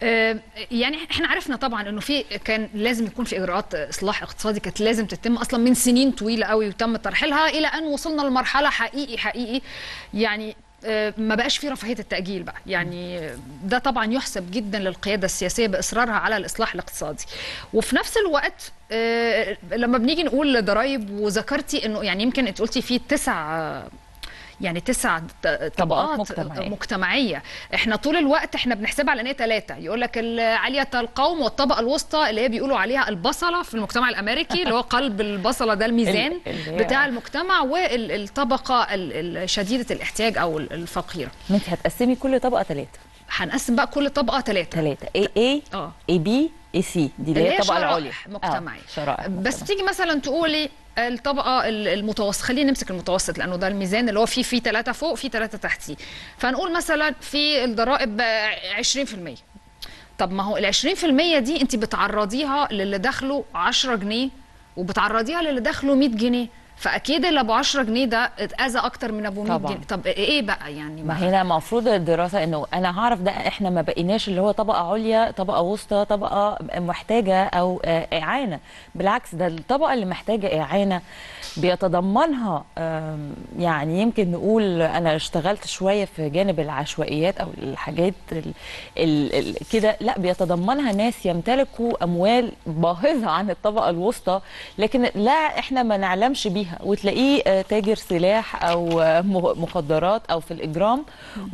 آه، يعني احنا عرفنا طبعا انه في كان لازم يكون في اجراءات اصلاح اقتصادي كانت لازم تتم اصلا من سنين طويله قوي وتم ترحيلها الى ان وصلنا لمرحله حقيقي حقيقي يعني آه، ما بقاش في رفاهيه التاجيل بقى يعني آه، ده طبعا يحسب جدا للقياده السياسيه باصرارها على الاصلاح الاقتصادي وفي نفس الوقت آه، لما بنيجي نقول ضرائب وذكرتي انه يعني يمكن انت قلتي في تسع آه، يعني تسع ط- طبقات مجتمعية. مجتمعيه احنا طول الوقت احنا بنحسبها على ان هي ثلاثه يقول لك عاليه القوم والطبقه الوسطى اللي هي بيقولوا عليها البصله في المجتمع الامريكي اللي هو قلب البصله ده الميزان ال- اللي هي- بتاع المجتمع والطبقه شديده الاحتياج او الفقيره ما انت هتقسمي كل طبقه ثلاثه هنقسم بقى كل طبقه ثلاثه ثلاثه اي اي اه اي بي اي سي دي اللي هي الطبقه العليا شرائح مجتمعيه آه، شرائح بس مجتمعية. تيجي مثلا تقولي الطبقه ال- المتوسط خلينا نمسك المتوسط لانه ده الميزان اللي هو فيه فيه ثلاثه فوق فيه ثلاثه تحتيه فنقول مثلا في الضرائب آه، 20% طب ما هو ال 20% دي انت بتعرضيها للي دخله 10 جنيه وبتعرضيها للي دخله 100 جنيه فاكيد اللي ابو 10 جنيه ده اتاذى اكتر من ابو 100 طبعاً. جنيه طب ايه بقى يعني ما هنا المفروض الدراسه انه انا هعرف ده احنا ما بقيناش اللي هو طبقه عليا طبقه وسطى طبقه محتاجه او آه، اعانه بالعكس ده الطبقه اللي محتاجه اعانه بيتضمنها آم، يعني يمكن نقول انا اشتغلت شويه في جانب العشوائيات او الحاجات ال ال ال كده لا بيتضمنها ناس يمتلكوا اموال باهظه عن الطبقه الوسطى لكن لا احنا ما نعلمش بيها وتلاقيه آه، تاجر سلاح او آه، م- مخدرات او في الاجرام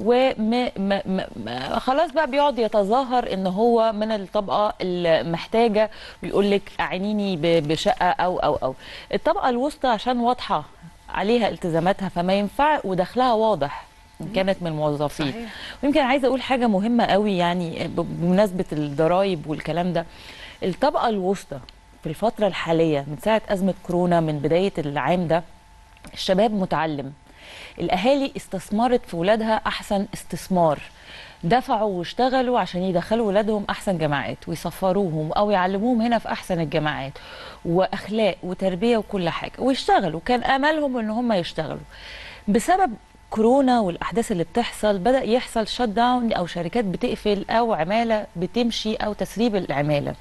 وخلاص بقى بيقعد يتظاهر ان هو من الطبقه المحتاجه ويقول لك اعينيني ب- بشقه او او او الطبقه الوسطى عشان واضحه عليها التزاماتها فما ينفع ودخلها واضح إن كانت من الموظفين صحيح. ويمكن عايزه اقول حاجه مهمه قوي يعني ب- بمناسبه الضرايب والكلام ده الطبقه الوسطى في الفتره الحاليه من ساعه ازمه كورونا من بدايه العام ده الشباب متعلم الاهالي استثمرت في ولادها احسن استثمار دفعوا واشتغلوا عشان يدخلوا ولادهم احسن جامعات ويسفروهم او يعلموهم هنا في احسن الجامعات واخلاق وتربيه وكل حاجه ويشتغلوا كان املهم ان هم يشتغلوا بسبب كورونا والاحداث اللي بتحصل بدا يحصل شت داون او شركات بتقفل او عماله بتمشي او تسريب العماله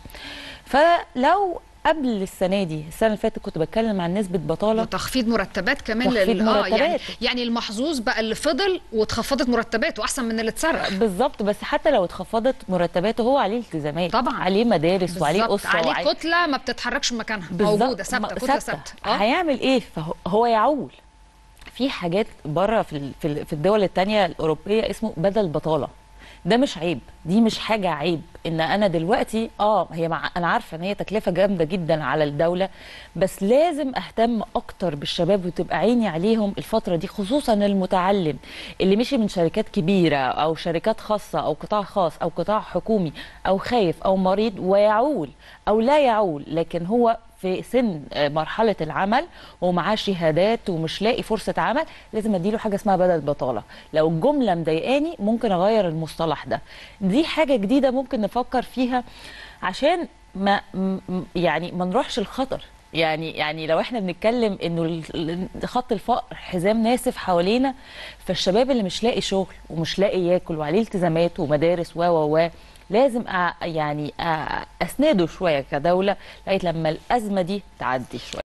فلو قبل السنه دي السنه اللي فاتت كنت بتكلم عن نسبه بطاله وتخفيض مرتبات كمان تخفيض لل- آه، يعني مرتبات. يعني المحظوظ بقى اللي فضل واتخفضت مرتباته احسن من اللي اتسرق بالظبط بس حتى لو اتخفضت مرتباته هو عليه التزامات طبعاً. عليه مدارس وعليه بالظبط. اسره عليه وعليه- كتله ما بتتحركش من مكانها بالظبط. موجوده ثابته ما- كتله ثابته اه هيعمل ايه فهو هو يعول في حاجات بره في ال- في ال- في الدول التانية الاوروبيه اسمه بدل بطاله ده مش عيب دي مش حاجه عيب ان انا دلوقتي اه هي مع انا عارفه ان هي تكلفه جامده جدا على الدوله بس لازم اهتم اكتر بالشباب وتبقى عيني عليهم الفتره دي خصوصا المتعلم اللي مشي من شركات كبيره او شركات خاصه او قطاع خاص او قطاع حكومي او خايف او مريض ويعول او لا يعول لكن هو في سن آه، مرحله العمل ومعاه شهادات ومش لاقي فرصه عمل لازم اديله حاجه اسمها بدل بطاله لو الجمله مضايقاني ممكن اغير المصطلح ده دي حاجه جديده ممكن نفكر فيها عشان ما م- م- يعني ما نروحش الخطر يعني يعني لو احنا بنتكلم انه ال- ال- خط الفقر حزام ناسف حوالينا فالشباب اللي مش لاقي شغل ومش لاقي ياكل وعليه التزامات ومدارس و و و لازم أ يعني أ- اسنده شويه كدوله لغايه لما الازمه دي تعدي شويه